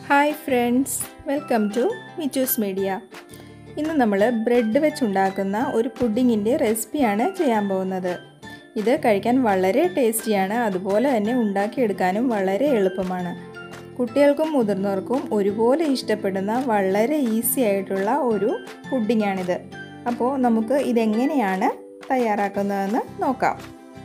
hi friends welcome to Michu's media ഇന്ന് നമ്മൾ bread വെച്ചുണ്ടാക്കുന്ന ഒരു പുഡിങ്ങിൻ്റെ റെസിപ്പിയാണ് ചെയ്യാൻ പോകുന്നത് ഇത് കഴിക്കാൻ വളരെ ടേസ്റ്റിയാണ് അതുപോലെ തന്നെ ഉണ്ടാക്കിയെടുക്കാനും വളരെ എളുപ്പമാണ് കുട്ടികൾക്കും മുതിർന്നവർക്കും ഒരുപോലെ ഇഷ്ടപ്പെടുന്ന വളരെ ഈസി ആയിട്ടുള്ള ഒരു പുഡിങ്ങാണിത് അപ്പോൾ നമുക്ക് ഇതെങ്ങനെയാണ് തയ്യാറാക്കുന്നതെന്ന് നോക്കാം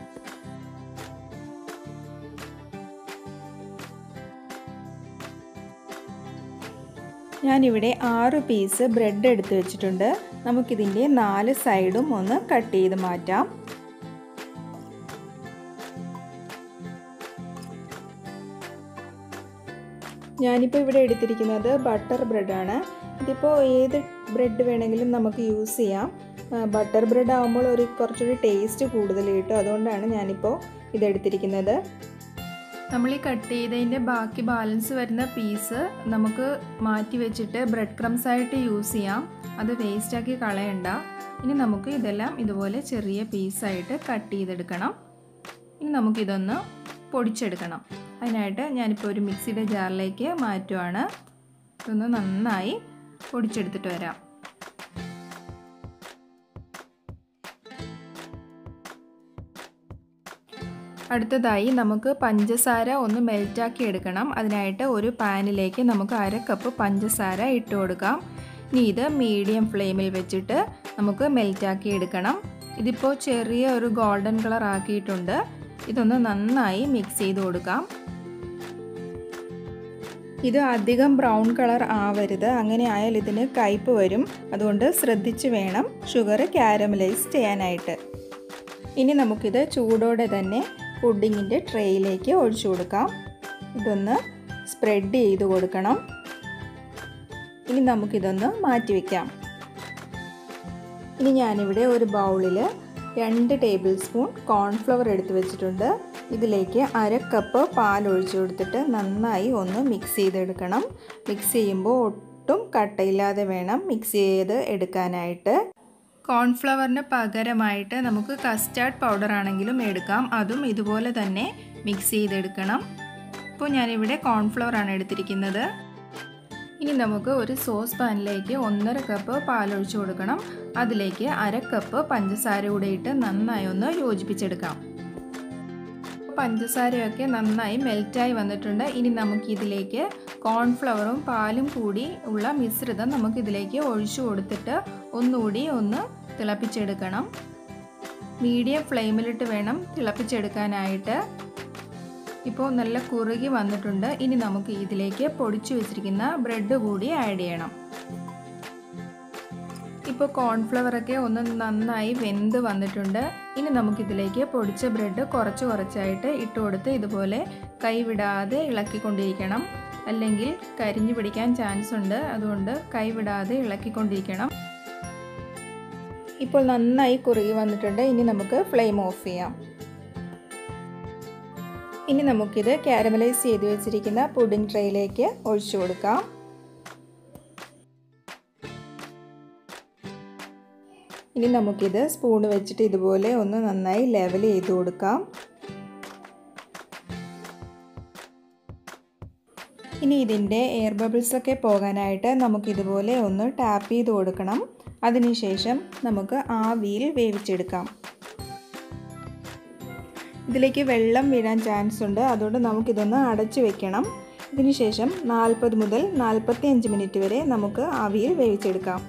ഞാനിവിടെ ആറ് പീസ് ബ്രെഡ് എടുത്ത് വെച്ചിട്ടുണ്ട് നമുക്കിതിൻ്റെ നാല് സൈഡും ഒന്ന് കട്ട് ചെയ്ത് മാറ്റാം ഞാനിപ്പോൾ ഇവിടെ എടുത്തിരിക്കുന്നത് ബട്ടർ ബ്രെഡാണ് ഇതിപ്പോൾ ഏത് ബ്രെഡ് വേണമെങ്കിലും നമുക്ക് യൂസ് ചെയ്യാം ബട്ടർ ബ്രെഡ് ആകുമ്പോൾ ഒരു കുറച്ചൊരു ടേസ്റ്റ് കൂടുതൽ കിട്ടും അതുകൊണ്ടാണ് ഞാനിപ്പോൾ ഇതെടുത്തിരിക്കുന്നത് നമ്മൾ ഈ കട്ട് ചെയ്തതിൻ്റെ ബാക്കി ബാലൻസ് വരുന്ന പീസ് നമുക്ക് മാറ്റി വെച്ചിട്ട് ബ്രെഡ് ക്രംസ് ആയിട്ട് യൂസ് ചെയ്യാം അത് വേസ്റ്റാക്കി കളയണ്ട ഇനി നമുക്ക് ഇതെല്ലാം ഇതുപോലെ ചെറിയ പീസായിട്ട് കട്ട് ചെയ്തെടുക്കണം ഇനി നമുക്കിതൊന്ന് പൊടിച്ചെടുക്കണം അതിനായിട്ട് ഞാനിപ്പോൾ ഒരു മിക്സിയുടെ ജാറിലേക്ക് മാറ്റുവാണ് ഇതൊന്ന് നന്നായി പൊടിച്ചെടുത്തിട്ട് വരാം അടുത്തതായി നമുക്ക് പഞ്ചസാര ഒന്ന് മെൽറ്റാക്കി എടുക്കണം അതിനായിട്ട് ഒരു പാനിലേക്ക് നമുക്ക് അര കപ്പ് പഞ്ചസാര ഇട്ട് കൊടുക്കാം ഇനി ഇത് മീഡിയം ഫ്ലെയിമിൽ വെച്ചിട്ട് നമുക്ക് മെൽറ്റാക്കി എടുക്കണം ഇതിപ്പോൾ ചെറിയ ഒരു ഗോൾഡൻ കളർ ആക്കിയിട്ടുണ്ട് ഇതൊന്ന് നന്നായി മിക്സ് ചെയ്ത് കൊടുക്കാം ഇത് അധികം ബ്രൗൺ കളർ ആവരുത് അങ്ങനെ ആയാൽ ഇതിന് കയ്പ് വരും അതുകൊണ്ട് ശ്രദ്ധിച്ച് വേണം ഷുഗർ ക്യാരമലൈസ് ചെയ്യാനായിട്ട് ഇനി നമുക്കിത് ചൂടോടെ തന്നെ പുഡിങ്ങിൻ്റെ ട്രേയിലേക്ക് ഒഴിച്ചു കൊടുക്കാം ഇതൊന്ന് സ്പ്രെഡ് ചെയ്ത് കൊടുക്കണം ഇനി നമുക്കിതൊന്ന് മാറ്റി വയ്ക്കാം ഇനി ഞാനിവിടെ ഒരു ബൗളിൽ രണ്ട് ടേബിൾ സ്പൂൺ കോൺഫ്ലവർ എടുത്ത് വെച്ചിട്ടുണ്ട് ഇതിലേക്ക് അര കപ്പ് പാൽ ഒഴിച്ചു കൊടുത്തിട്ട് നന്നായി ഒന്ന് മിക്സ് ചെയ്തെടുക്കണം മിക്സ് ചെയ്യുമ്പോൾ ഒട്ടും കട്ടയില്ലാതെ വേണം മിക്സ് ചെയ്ത് എടുക്കാനായിട്ട് കോൺഫ്ലവറിന് പകരമായിട്ട് നമുക്ക് കസ്റ്റാർഡ് പൗഡർ ആണെങ്കിലും എടുക്കാം അതും ഇതുപോലെ തന്നെ മിക്സ് ചെയ്തെടുക്കണം ഇപ്പോൾ ഞാനിവിടെ കോൺഫ്ലവർ ആണ് എടുത്തിരിക്കുന്നത് ഇനി നമുക്ക് ഒരു സോസ് പാനിലേക്ക് ഒന്നര കപ്പ് പാലൊഴിച്ചു കൊടുക്കണം അതിലേക്ക് അര കപ്പ് പഞ്ചസാര കൂടെ ഇട്ട് നന്നായി ഒന്ന് യോജിപ്പിച്ചെടുക്കാം പഞ്ചസാരയൊക്കെ നന്നായി മെൽറ്റായി വന്നിട്ടുണ്ട് ഇനി നമുക്കിതിലേക്ക് കോൺഫ്ലവറും പാലും കൂടി ഉള്ള മിശ്രിതം നമുക്കിതിലേക്ക് ഒഴിച്ചു കൊടുത്തിട്ട് ഒന്നുകൂടി ഒന്ന് തിളപ്പിച്ചെടുക്കണം മീഡിയം ഫ്ലെയിമിലിട്ട് വേണം തിളപ്പിച്ചെടുക്കാനായിട്ട് ഇപ്പോൾ നല്ല കുറുകി വന്നിട്ടുണ്ട് ഇനി നമുക്ക് ഇതിലേക്ക് പൊടിച്ചു വെച്ചിരിക്കുന്ന ബ്രെഡ് കൂടി ആഡ് ചെയ്യണം ഇപ്പോൾ കോൺഫ്ലവറൊക്കെ ഒന്ന് നന്നായി വെന്ത് വന്നിട്ടുണ്ട് ഇനി നമുക്കിതിലേക്ക് പൊടിച്ച ബ്രെഡ് കുറച്ച് കുറച്ചായിട്ട് ഇട്ട് കൊടുത്ത് ഇതുപോലെ കൈവിടാതെ ഇളക്കിക്കൊണ്ടിരിക്കണം അല്ലെങ്കിൽ കരിഞ്ഞു പിടിക്കാൻ ചാൻസ് ഉണ്ട് അതുകൊണ്ട് കൈവിടാതെ ഇളക്കിക്കൊണ്ടിരിക്കണം ഇപ്പോൾ നന്നായി കുറുകി വന്നിട്ടുണ്ട് ഇനി നമുക്ക് ഫ്ലെയിം ഓഫ് ചെയ്യാം ഇനി നമുക്കിത് കാരമലൈസ് ചെയ്ത് വെച്ചിരിക്കുന്ന പുഡിംഗ് ട്രേയിലേക്ക് ഒഴിച്ചു കൊടുക്കാം ഇനി നമുക്കിത് സ്പൂൺ വെച്ചിട്ട് ഇതുപോലെ ഒന്ന് നന്നായി ലെവൽ ചെയ്ത് കൊടുക്കാം ഇനി ഇതിൻ്റെ എയർ ബബിൾസ് ഒക്കെ പോകാനായിട്ട് നമുക്കിതുപോലെ ഒന്ന് ടാപ്പ് ചെയ്ത് കൊടുക്കണം അതിനുശേഷം നമുക്ക് ആവിയിൽ വേവിച്ചെടുക്കാം ഇതിലേക്ക് വെള്ളം വീഴാൻ ചാൻസ് ഉണ്ട് അതുകൊണ്ട് നമുക്കിതൊന്ന് അടച്ചു വെക്കണം ഇതിനുശേഷം നാൽപ്പത് മുതൽ നാൽപ്പത്തി അഞ്ച് മിനിറ്റ് വരെ നമുക്ക് ആവിയിൽ വേവിച്ചെടുക്കാം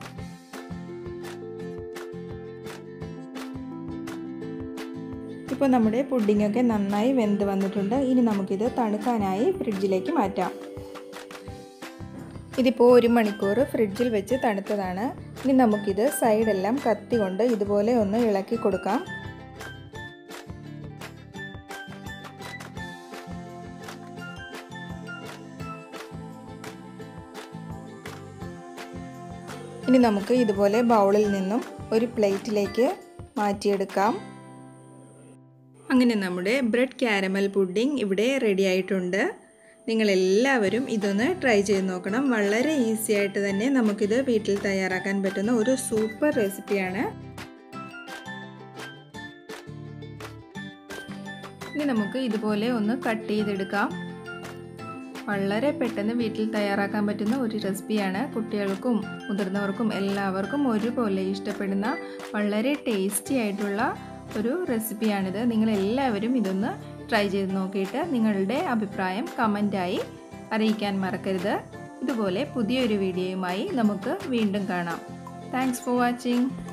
ഇപ്പോൾ നമ്മുടെ പുഡിങ്ങൊക്കെ നന്നായി വെന്ത് വന്നിട്ടുണ്ട് ഇനി നമുക്കിത് തണുക്കാനായി ഫ്രിഡ്ജിലേക്ക് മാറ്റാം ഇതിപ്പോൾ ഒരു മണിക്കൂർ ഫ്രിഡ്ജിൽ വെച്ച് തണുത്തതാണ് ഇനി നമുക്കിത് സൈഡെല്ലാം കത്തി കൊണ്ട് ഇതുപോലെ ഒന്ന് ഇളക്കി കൊടുക്കാം ഇനി നമുക്ക് ഇതുപോലെ ബൗളിൽ നിന്നും ഒരു പ്ലേറ്റിലേക്ക് മാറ്റിയെടുക്കാം അങ്ങനെ നമ്മുടെ ബ്രെഡ് ക്യാരമൽ പുഡിംഗ് ഇവിടെ റെഡി ആയിട്ടുണ്ട് നിങ്ങളെല്ലാവരും ഇതൊന്ന് ട്രൈ ചെയ്ത് നോക്കണം വളരെ ഈസി ആയിട്ട് തന്നെ നമുക്കിത് വീട്ടിൽ തയ്യാറാക്കാൻ പറ്റുന്ന ഒരു സൂപ്പർ റെസിപ്പിയാണ് ഇനി നമുക്ക് ഇതുപോലെ ഒന്ന് കട്ട് ചെയ്തെടുക്കാം വളരെ പെട്ടെന്ന് വീട്ടിൽ തയ്യാറാക്കാൻ പറ്റുന്ന ഒരു റെസിപ്പിയാണ് കുട്ടികൾക്കും മുതിർന്നവർക്കും എല്ലാവർക്കും ഒരുപോലെ ഇഷ്ടപ്പെടുന്ന വളരെ ടേസ്റ്റി ആയിട്ടുള്ള ഒരു റെസിപ്പിയാണിത് നിങ്ങളെല്ലാവരും ഇതൊന്ന് ട്രൈ ചെയ്ത് നോക്കിയിട്ട് നിങ്ങളുടെ അഭിപ്രായം കമൻറ്റായി അറിയിക്കാൻ മറക്കരുത് ഇതുപോലെ പുതിയൊരു വീഡിയോയുമായി നമുക്ക് വീണ്ടും കാണാം താങ്ക്സ് ഫോർ വാച്ചിങ്